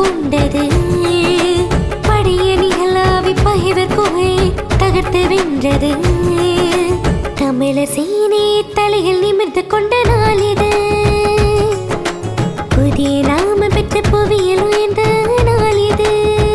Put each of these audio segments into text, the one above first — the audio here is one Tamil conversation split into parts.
கொண்டது படைய நிகழாவி பகைவர் குகை தகர்த்து வென்றது தமிழர் சீனே தலையில் நிமிர்ந்து கொண்ட நாள் இது புதிய நாம பெற்ற புவியில் உயர்ந்த நாள் இது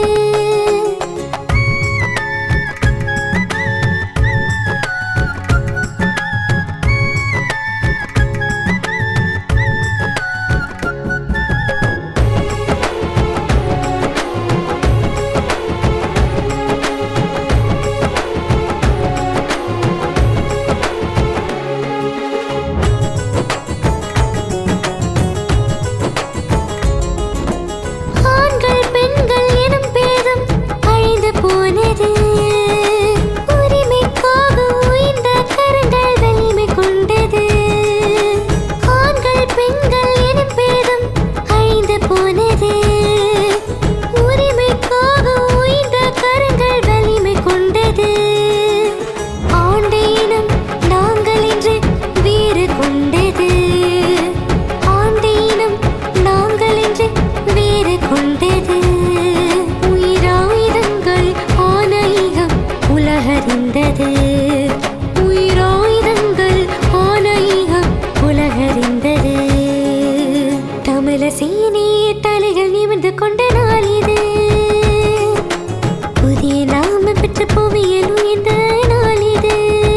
ஆண்கள் பெண்கள் எனும் பேதம் அழிந்து போனது உரிமைக்காக உயர்ந்த கரங்கள் வலிமை கொண்டது ஆண்கள் பெண்கள் எனும் பேதம் அழிந்து போனது உரிமைக்காக உயர்ந்த கரங்கள் வலிமை கொண்டது ஆண்ட இனம் நாங்கள் என்று வேறு கொண்டது ஆண்ட இனம் நாங்கள் என்று வேறு கொண்டது உயிராயுதங்கள் ஆணையம் உலகறிந்தது உயிராயுதங்கள் ஆணையம் உலகறிந்தது தமிழர் சீனே தலைகள் நிமிர்ந்து கொண்ட நாள் இது புதிய நாம பெற்ற புவியில் உயர்ந்த நாள் இது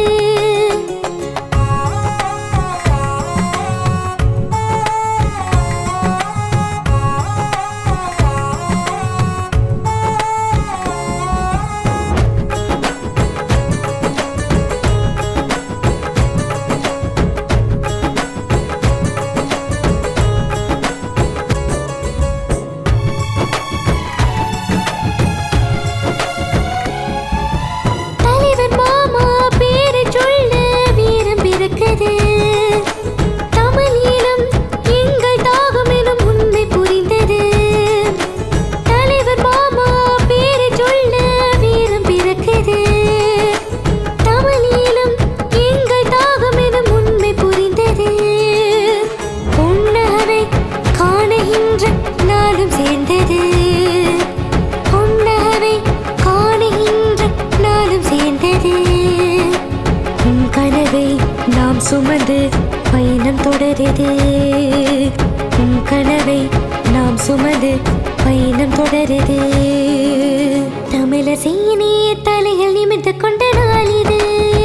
தலைவர் மாமா பேரை சொல்ல வீரம் பிறக்குது தமிழீழம் எங்கள் தாகம் எனும் உண்மை புரிந்தது தலைவர் மாமா பேரை சொல்ல வீரம் பிறக்குது தமிழீழம் எங்கள் தாகம் எனும் உண்மை புரிந்தது உன்னகரை காணுகின்ற நாளும் சேர்ந்தது உன்னகரை காணுகின்ற நாளும் சேர்ந்தது உன் கனவை நாம் சுமந்து பயணம் தொடருது உன் கனவை நாம் சுமந்து பயணம் தொடருது தமிழர் சீனே தலைகள் நிமிர்ந்து கொண்ட நாள் இது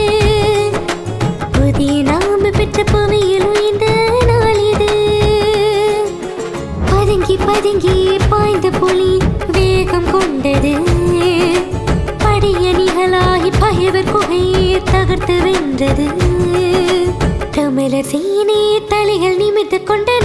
புதிய நாம பெற்ற புவியில் உயர்ந்த நாள் இது பதுங்கி பதுங்கி பாய்ந்த புலி வேகம் கொண்டது படையணிகளாகி பகைவர் குகையை தகர்த்து வென்றது தமிழர் சீனே தலைகள் நிமிர்ந்து கொண்ட